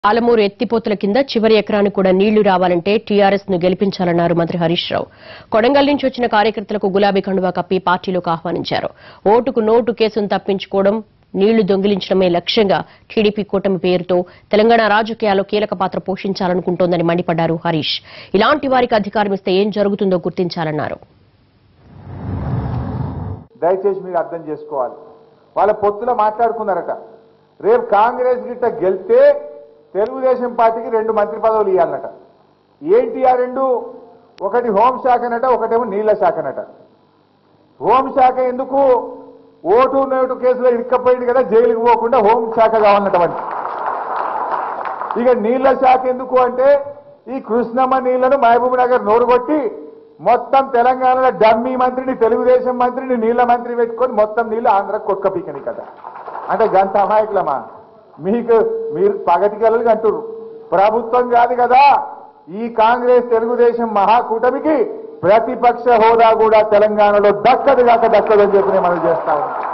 ఆలమూరు ఎత్తిపోతల కింద చివరి ఎకరానికి కూడా నీళ్లు రావాలంటే టీఆర్ఎస్ ను గెలిపించాలన్నారు మంత్రి హరీష్ రావు కొడంగల్ నుంచి వచ్చిన కార్యకర్తలకు గులాబీ కండువా కప్పి పార్టీలోకి ఆహ్వానించారు ఓటుకు నోటు కేసును తప్పించుకోవడం నీళ్లు దొంగిలించడమే లక్ష్యంగా టీడీపీ కూటమి పేరుతో తెలంగాణ రాజకీయాల్లో కీలక పాత్ర పోషించాలనుకుంటోందని మండిపడ్డారు హరీష్ ఇలాంటి వారికి అధికారం ఇస్తే ఏం జరుగుతుందో గుర్తించాలన్నారు దయచేసి మీరు అర్థం చేసుకోవాలి వాళ్ళ పొత్తులో మాట్లాడుకున్నారట రేపు కాంగ్రెస్ గిట్ట గెలిస్తే తెలుగుదేశం పార్టీకి రెండు మంత్రి పదవులు ఇవ్వాలన్నట ఏంటి ఆ రెండు ఒకటి హోంశాఖనట ఒకటేమో నీళ్ల శాఖనట హోంశాఖ ఎందుకు ఓటు నోటు కేసులో ఇరుక్కపోయింది కదా జైలుకి పోకుండా హోంశాఖ కావాలన్నట వాడికి ఇక నీళ్ల శాఖ ఎందుకు అంటే ఈ కృష్ణమ్మ నీళ్లను మహబూబ్ నగర్ నోరు కొట్టి మొత్తం తెలంగాణలో డమ్మీ మంత్రిని తెలుగుదేశం మంత్రిని నీళ్ల మంత్రి పెట్టుకొని మొత్తం నీళ్లు ఆంధ్ర కొక్క పీకని కదా అంటే గంత అమాయకులమా మీకు మీరు పగటికెళ్ళలు అంటున్నారు ప్రభుత్వం కాదు కదా ఈ కాంగ్రెస్ తెలుగుదేశం మహాకూటమికి ప్రతిపక్ష హోదా కూడా తెలంగాణలో దక్కదు కాక దక్కదని చెప్పి నేను మనం చేస్తా ఉన్నాం